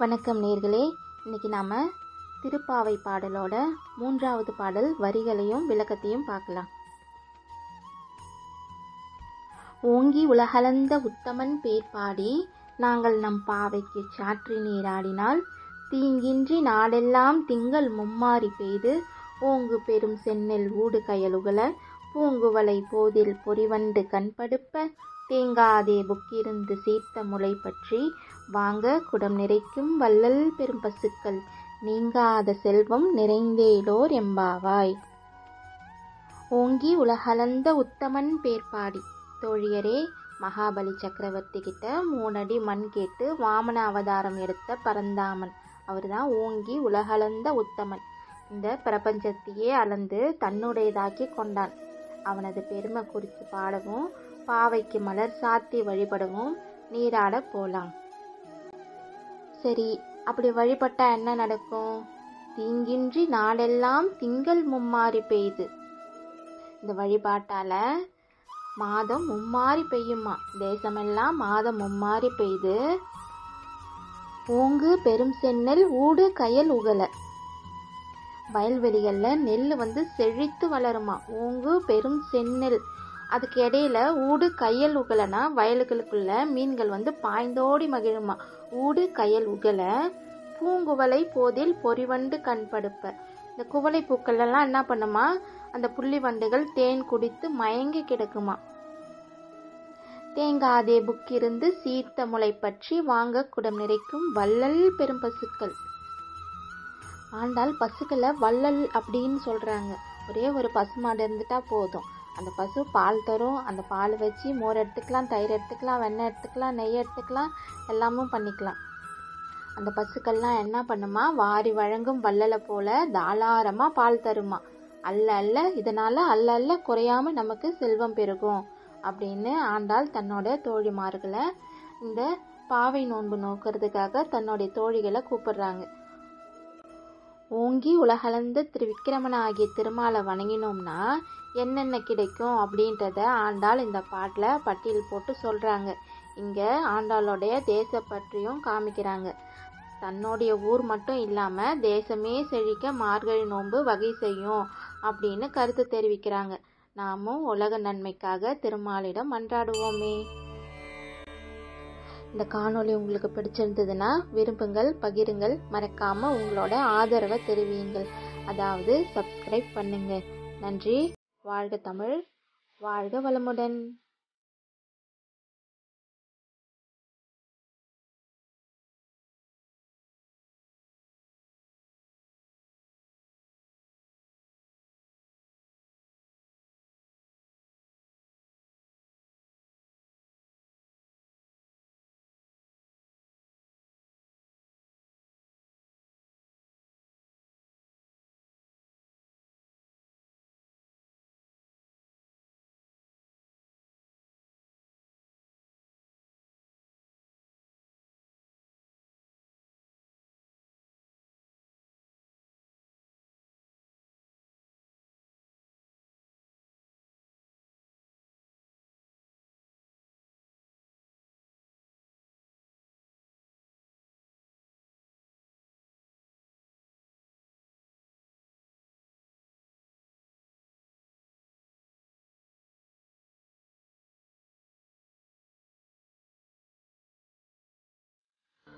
வணக்கம் நேர்களே இன்னைக்கு நாம் திருப்பாவை பாடலோட மூன்றாவது பாடல் வரிகளையும் விளக்கத்தையும் பார்க்கலாம் ஓங்கி உலகளந்த உத்தமன் பேர் பாடி நாங்கள் நம் பாவைக்கு சாற்றி நீராடினால் தீங்கின்றி நாடெல்லாம் திங்கள் மும்மாறி பெய்து ஓங்கு பெரும் செந்நெல் ஊடு கயலுகள பூங்குவலை போதில் பொறிவண்டு கண்படுப்ப தேங்காதே புக்கிருந்து சீர்த்த முளை பற்றி வாங்க குடம் நிறைக்கும் வள்ளல் பெரும் பசுக்கள் நீங்காத செல்வம் நிறைந்தேலோர் எம்பாவாய் ஓங்கி உலகளந்த உத்தமன் பேர்பாடி தோழியரே மகாபலி சக்கரவர்த்தி கிட்ட மூணடி மண் கேட்டு வாமன அவதாரம் எடுத்த பரந்தாமன் அவர் தான் ஓங்கி உலகளந்த உத்தமன் இந்த பிரபஞ்சத்தையே அளந்து தன்னுடையதாக்கி கொண்டான் அவனது பெருமை குறித்து பாடவும் பாவைக்கு மலர் சாத்தி வழிபடவும் நீராட போலாம் சரி அப்படி வழிபட்டா என்ன நடக்கும் தீங்கின்றி நாடெல்லாம் திங்கள் மும்மாறி பெய்யுது இந்த வழிபாட்டால மாதம் மும்மாறி பெய்யுமா தேசமெல்லாம் மாதம் மும்மாறி பெய்து ஓங்கு பெரும் செந்நெல் ஊடு கயல் உகல வயல்வெளிகளில் நெல் வந்து செழித்து வளருமா ஓங்கு பெரும் செந்நெல் அதுக்கு இடையில ஊடு கையல் உகலனா வயல்களுக்குள்ள மீன்கள் வந்து பாய்ந்தோடி மகிழுமா ஊடு கையல் உகல பூங்குவலை போதில் பொறிவண்டு கண்படுப்ப இந்த குவளை பூக்கள் எல்லாம் என்ன பண்ணுமா அந்த புள்ளி வண்டுகள் தேன் குடித்து மயங்கி கிடக்குமா தேங்காதே புக்கிருந்து சீர்த்த முளை பற்றி வாங்க குடம் நிறைக்கும் வள்ளல் பெரும் பசுக்கள் ஆண்டாள் பசுக்களை வள்ளல் அப்படின்னு சொல்றாங்க ஒரே ஒரு பசுமாடு இருந்துட்டா போதும் அந்த பசு பால் தரும் அந்த பால் வச்சு மோர் எடுத்துக்கலாம் தயிர் எடுத்துக்கலாம் வெண்ணெய் எடுத்துக்கலாம் நெய் எடுத்துக்கலாம் எல்லாமும் பண்ணிக்கலாம் அந்த பசுக்கள்லாம் என்ன பண்ணுமா வாரி வழங்கும் வள்ளலை போல தாளாரமா பால் தருமா அல்ல அல்ல இதனால அல்ல அல்ல குறையாம நமக்கு செல்வம் பெருகும் அப்படின்னு ஆண்டாள் தன்னோட தோழிமார்களை இந்த பாவை நோன்பு நோக்கிறதுக்காக தன்னுடைய தோழிகளை கூப்பிடுறாங்க ஓங்கி உலகளந்த திரு விக்கிரமன் ஆகிய திருமாலை வணங்கினோம்னா என்னென்ன கிடைக்கும் அப்படின்றத ஆண்டாள் இந்த பாட்டில் பட்டியல் போட்டு சொல்கிறாங்க இங்கே ஆண்டாளுடைய தேசப்பற்றியும் காமிக்கிறாங்க தன்னுடைய ஊர் மட்டும் இல்லாமல் தேசமே செழிக்க மார்கழி நோன்பு வகை செய்யும் அப்படின்னு கருத்து தெரிவிக்கிறாங்க நாமும் உலக நன்மைக்காக திருமாலிடம் மன்றாடுவோமே இந்த காணொளி உங்களுக்கு பிடிச்சிருந்ததுன்னா விரும்புங்கள் பகிருங்கள் மறக்காம உங்களோட ஆதரவை தெரிவியுங்கள் அதாவது சப்ஸ்கிரைப் பண்ணுங்க நன்றி வாழ்க தமிழ் வாழ்க வளமுடன்